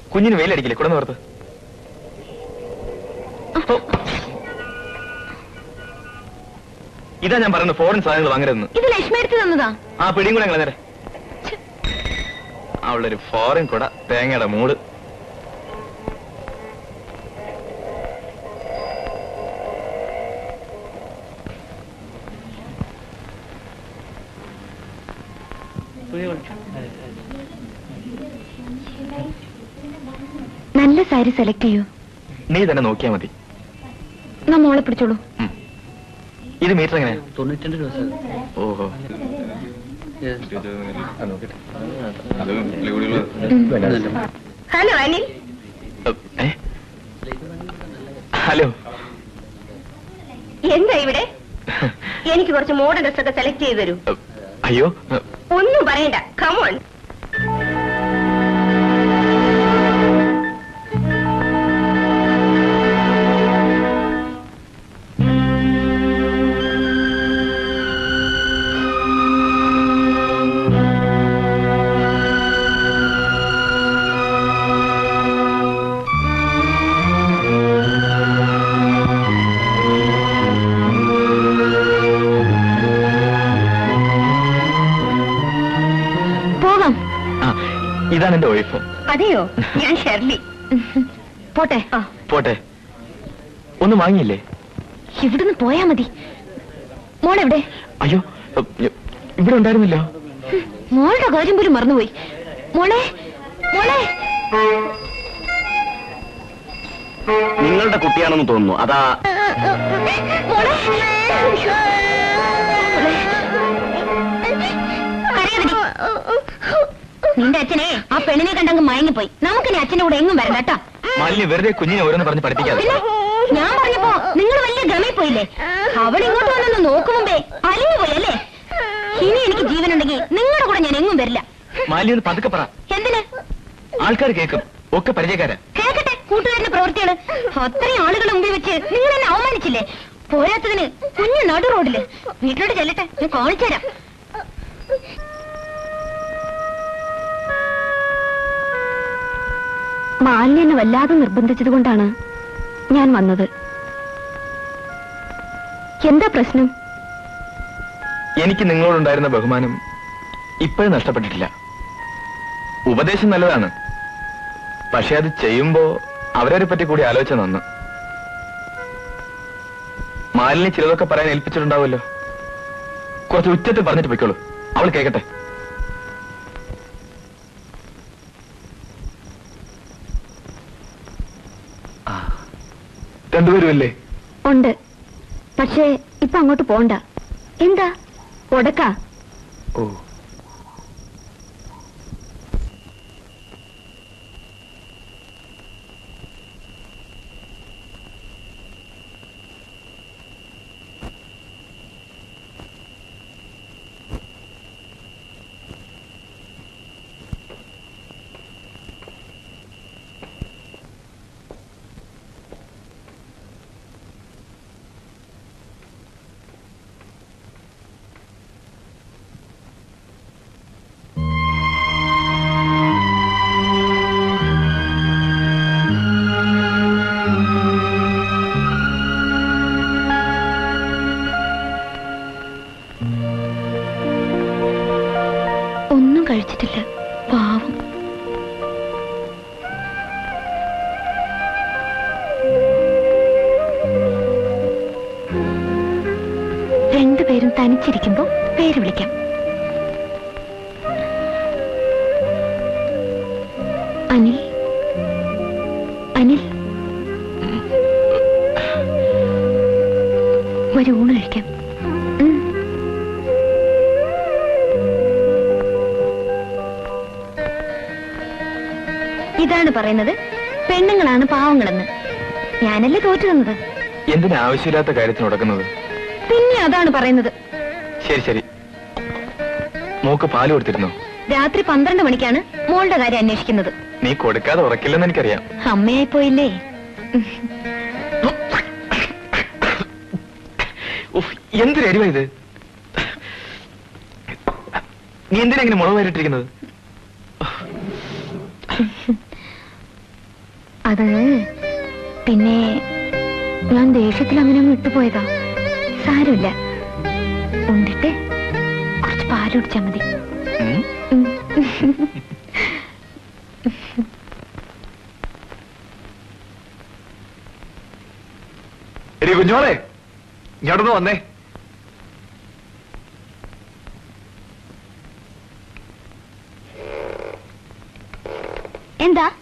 കുഞ്ഞിന് വെയിലടിക്കില്ലേ കുടന്ന് പുറത്ത് ഓ. ഇതാ ഞാൻ പറയുന്നത് ഫോറിൻ സാധനങ്ങൾ വാങ്ങരുതെന്ന് ഇത് ലക്ഷ്മി എടുത്ത് തന്നതാ ആ പിടിയും കൂടെ കളഞ്ഞേരെ അവളൊരു ഫോറിൻ കുട തേങ്ങയുടെ മൂട് നല്ല സാരി സെലക്ട് ചെയ്യൂ നീ തന്നെ നോക്കിയാ മതി എന്നാ മോളെ പിടിച്ചോളൂ ഉം. ഇത് മീറ്റർ എങ്ങനെയാ തൊണ്ണൂറ്റിരണ്ട് രൂപ സാർ ഓഹോ ഹലോ അനിൽ ഏ? ഹലോ എന്താ ഇവിടെ എനിക്ക് കുറച്ച് മോഡേൺ ഡ്രസ് ഒക്കെ സെലക്ട് ചെയ്ത് തരൂ അയ്യോ ഒന്നും പറയണ്ട കമോൺ പോകാം ആ ഇതാണ് എന്റെ വൈഫ് അതെയോ ഞാൻ ഷെർലി പോട്ടെ ആ പോട്ടെ ഒന്നും വാങ്ങിയില്ലേ ഇവിടുന്ന് പോയാ മതി മോളെവിടെ അയ്യോ ഇവിടെ ഉണ്ടായിരുന്നില്ലോ ഹും, മോളുടെ കാര്യം പോലും മറന്നുപോയി മോളെ മോളെ നിങ്ങളുടെ കുട്ടിയാണെന്ന് തോന്നുന്നു അതാ മോളെ കരയാതെടി. നിന്റെ അച്ഛനെ ആ പെണ്ണിനെ കണ്ടങ്ങ് മയങ്ങിപ്പോയി നമുക്കിനി അച്ഛന്റെ കൂടെ എങ്ങും വരണ്ട കേട്ടോ മാലിന്യ വെറുതെ കുഞ്ഞിനെ ഓരോന്ന് പറഞ്ഞ് പഠിപ്പിക്കാതെ പിന്നെ ഞാൻ പറഞ്ഞപ്പോ നിങ്ങൾ വലിയ ഗമയിൽ പോയില്ലേ അവൾ ഇങ്ങോട്ട് വന്നൊന്ന് നോക്കും മുമ്പേ അലിഞ്ഞു പോയി അല്ലേ ഇനി എനിക്ക് ജീവനുണ്ടെങ്കിൽ നിങ്ങളുടെ കൂടെ ഞാൻ എങ്ങും വരില്ല മാലിന്യ ഒന്ന് പതുക്കെ പറ എന്തിന് ആൾക്കാർ കേൾക്കും ഒക്കെ പരിചയക്കാരാ കേക്കട്ടെ കൂട്ടുകാരുടെ പ്രവൃത്തികള് അത്രയും ആളുകളെ മുമ്പിൽ വെച്ച് നിങ്ങൾ എന്നെ അവമാനിച്ചില്ലേ പോരാത്തതിന് കുഞ്ഞു നടു റോഡില് വീട്ടിലോട്ട് ചെല്ലട്ടെ ഞാൻ കാണിച്ചു തരാം മാലിന്യനെ വല്ലാതെ നിർബന്ധിച്ചത് കൊണ്ടാണ് ഞാൻ വന്നത് എന്താ പ്രശ്നം എനിക്ക് നിങ്ങളോടുണ്ടായിരുന്ന ബഹുമാനം ഇപ്പോഴും നഷ്ടപ്പെട്ടിട്ടില്ല ഉപദേശം നല്ലതാണ് പക്ഷെ അത് ചെയ്യുമ്പോ അവരെ പറ്റി കൂടി ആലോചിച്ച നന്ന് മാലിന്യ ചിലതൊക്കെ പറയാൻ ഏൽപ്പിച്ചിട്ടുണ്ടാവുമല്ലോ കുറച്ച് ഉച്ചത്തിൽ പറഞ്ഞിട്ട് പൊയ്ക്കോളൂ അവൾ കേക്കട്ടെ ആ, രണ്ടുപേരും അല്ലേ ഉണ്ട് പക്ഷേ ഇപ്പൊ അങ്ങോട്ട് പോണ്ട എന്താ ഉടക്ക ഓ ഒന്നും കഴിച്ചിട്ടില്ല പാവം രണ്ടുപേരും തനിച്ചിരിക്കുമ്പോ പേര് വിളിക്കാം അനിൽ അനിൽ ഒരു ഊണ് കഴിക്കാം ഉം. ഇതാണ് പറയുന്നത് പെണ്ണുങ്ങളാണ് പാവങ്ങളെന്ന് ഞാനല്ലേ തോറ്റു തന്നത് എന്തിനാ ആവശ്യമില്ലാത്ത കാര്യത്തിന് ഉടക്കുന്നത് പിന്നെ അതാണ് പറയുന്നത് ശരി ശരി മോക്ക് പാല് കൊടുത്തിരുന്നോ രാത്രി പന്ത്രണ്ട് മണിക്കാണ് മോളുടെ കാര്യം അന്വേഷിക്കുന്നത് നീ കൊടുക്കാതെ ഉറക്കില്ലെന്ന് എനിക്കറിയാം അമ്മയായി പോയില്ലേ ഉഫ്, എന്തൊരു എരിവാ ഇത് നീ എന്തിനാ ഇങ്ങനെ മുളക് വരട്ടിരിക്കുന്നത് അത് പിന്നെ ഞാൻ ദേഷ്യത്തിൽ അങ്ങനെ അങ്ങ് ഇട്ടുപോയതാ സാരമില്ല ഉണ്ടിട്ട് കുറച്ച് പാല് കുടിച്ചാ മതി ഉം. ഉം. എടി കുഞ്ഞോളെ ഇങ്ങോട്ടൊന്ന് വന്നേ എന്താ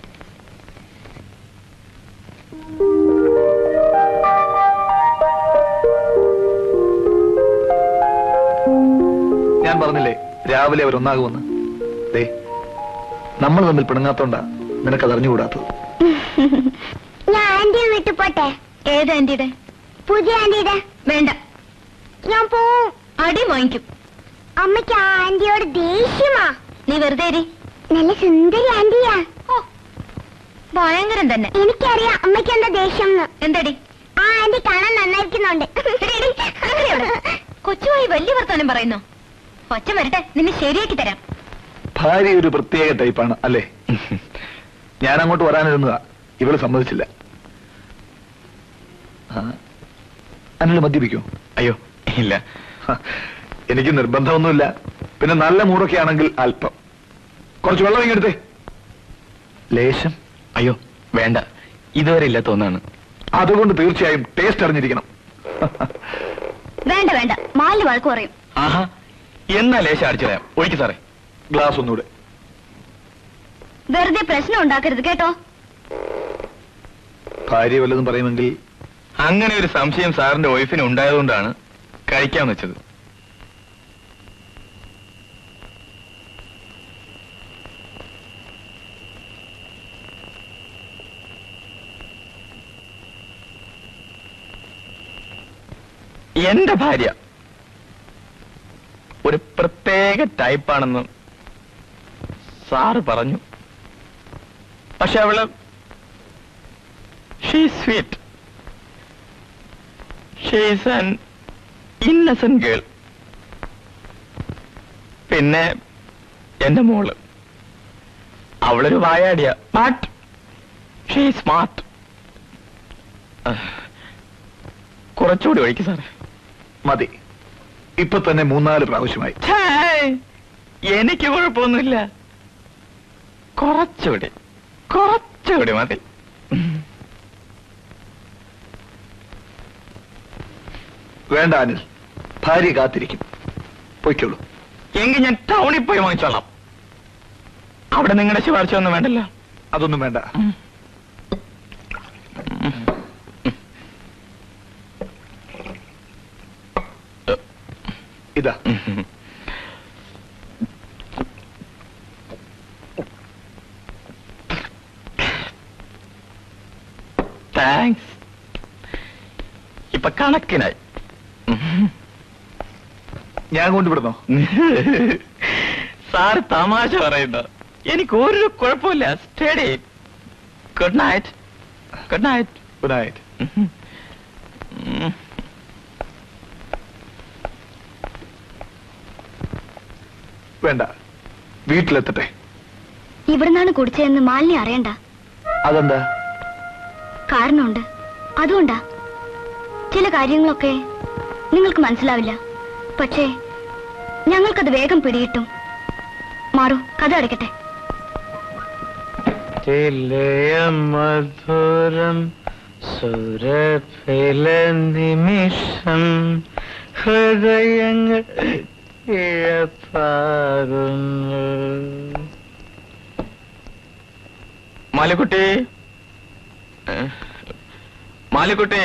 ഞാൻ പറഞ്ഞില്ലേ രാവിലെ അവർ ഒന്നാകുമെന്ന് ദേ നമ്മൾ തമ്മിൽ പിണങ്ങാത്തോണ്ടാ നിനക്കത് അറിഞ്ഞുകൂടാത്തത് ഞാൻ ആന്റിയെ വിട്ടു പോട്ടെ ഏത് ആന്റിയുടെ പുതിയ ആന്റിയുടെ വേണ്ട ഞാൻ പോവും അടി വാങ്ങിക്കും അമ്മയ്ക്ക് ആ ആന്റിയോട് ദേഷ്യമാ നീ വെറുതെ ഇരി. നല്ല സുന്ദരി ആന്റിയാ ഓ ഭയങ്കരം തന്നെ എനിക്കറിയാം അമ്മയ്ക്ക് എന്താ ദേഷ്യം എന്തടി ആ ആന്റി കാണാൻ നന്നായിരിക്കുന്നുണ്ട് കൊച്ചുമായി വലിയ വർത്താനം പറയുന്നു ഒച്ച വരട്ടെ നിന്നെ ശരിയാക്കി തരാം ഭാര്യ ഒരു പ്രത്യേക ടൈപ്പാണ് അല്ലേ ഞാൻ അങ്ങോട്ട് വരാനിരുന്നതാ ഇവള് സമ്മതിച്ചില്ല അനിൽ മദ്യപിക്കൂ അയ്യോ ഇല്ല ഹ, എനിക്ക് നിർബന്ധമൊന്നുമില്ല പിന്നെ നല്ല മൂടൊക്കെ ആണെങ്കിൽ അല്പം കുറച്ച് വെള്ളം ഇങ്ങെടുത്തേ ലേശം അയ്യോ വേണ്ട ഇതുവരെ ഇല്ലാത്ത ഒന്നാണ് അതുകൊണ്ട് തീർച്ചയായും ടേസ്റ്റ് അറിഞ്ഞിരിക്കണം വേണ്ട വേണ്ട മാലിന് വഴക്ക് പറയും ആഹാ എന്നാ ലേശം അടിച്ചു തരാം ഒഴിക്ക് സാറേ ഗ്ലാസ് ഒന്നുകൂടെ വെറുതെ പ്രശ്നം ഉണ്ടാക്കരുത് കേട്ടോ ഭാര്യ വല്ലതും പറയുമെങ്കിൽ അങ്ങനെ ഒരു സംശയം സാറിന്റെ വൈഫിന് ഉണ്ടായതുകൊണ്ടാണ് കഴിക്കാന്ന് വെച്ചത് എന്റെ ഭാര്യ ഒരു പ്രത്യേക ടൈപ്പാണെന്ന് സാറ് പറഞ്ഞു പക്ഷെ അവള് she sweet she's an innocent girl പിന്നെ എന്റെ മോള് അവളൊരു വായാടിയ ബട്ട് ഷീ സ്മാർട്ട് കുറച്ചുകൂടി ഒഴിക്ക് സാറേ മതി ഇപ്പൊ തന്നെ മൂന്നാല് പ്രാവശ്യമായി ഛേ, എനിക്ക് കുഴപ്പമൊന്നുമില്ല കുറച്ചുകൂടി കുറച്ചുകൂടി മതി വേണ്ട അനിൽ ഭാര്യ കാത്തിരിക്കും പൊയ്ക്കോളൂ എങ്കിൽ ഞാൻ ടൗണിൽ പോയി വാങ്ങിച്ചോളാം അവിടെ നിങ്ങളുടെ ശുപാർശ ഒന്നും വേണ്ടല്ലോ അതൊന്നും വേണ്ട ഇതാ താങ്ക്സ് ഇപ്പൊ കണക്കിനായി ഞാൻ കൊണ്ടുവിടുന്നോ സാറ് തമാശ പറയുന്നു എനിക്ക് ഒരു കുഴപ്പമില്ല study good night good night good night വേണ്ട വീട്ടിലെത്തട്ടെ ഇവിടുന്നാണ് കുടിച്ചതെന്ന് മാലിനി അറിയണ്ട അതെന്താ കാരണമുണ്ട് അതുകൊണ്ടാ ചില കാര്യങ്ങളൊക്കെ നിങ്ങൾക്ക് മനസ്സിലാവില്ല പക്ഷേ ഞങ്ങൾക്കത് വേഗം പിടികിട്ടും മാറൂ കഥ അടയ്ക്കട്ടെ മധുരം സുരഭില നിമിഷം ഹൃദയങ്ങൾ ഇഴപ്പാകുന്നു മാലിക്കുട്ടി മാലിക്കുട്ടി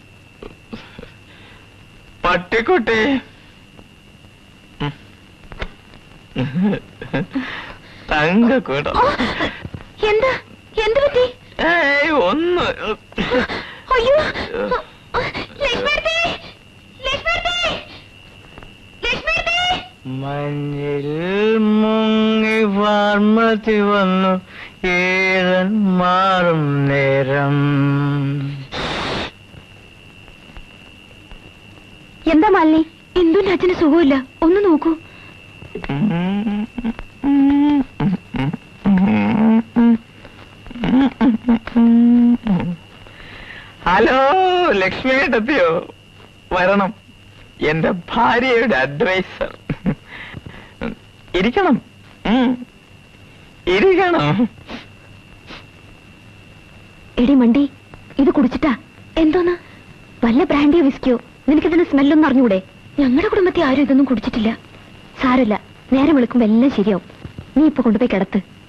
പട്ടിക്കുട്ടി തങ്ക കൂടം എന്താ എന്ത് പറ്റി ഏയ് ഒന്ന് അയ്യോ ലക്ഷ്മി ലക്ഷ്മി ലക്ഷ്മി മഞ്ഞിൽ മുങ്ങി വാർമതി വന്നു ഏതൻ മാറും നേരം എന്താ മാലിനി എന്തുണ്ട് അച്ഛന് സുഖമില്ല ഒന്ന് നോക്കൂ ഉം ഹലോ ലക്ഷ്മി ഏട്ടത്തിയോ വരണം എന്റെ ഭാര്യയുടെ അഡ്വൈസർ ഇരിക്കണം ഉം. ഇരിക്കണം എടി മണ്ടി ഇത് കുടിച്ചിട്ടാ എന്തോന്ന് വല്ല ബ്രാൻഡിയോ വിസ്കിയോ നിനക്കിതിന് സ്മെല്ലൊന്നും അറിഞ്ഞൂടെ ഞങ്ങളുടെ കുടുംബത്തിൽ ആരും ഇതൊന്നും കുടിച്ചിട്ടില്ല സാരമില്ല നേരം വെളുക്കുമ്പോ എല്ലാം ശരിയാവും നീ ഇപ്പൊ കൊണ്ടുപോയി കിടത്ത്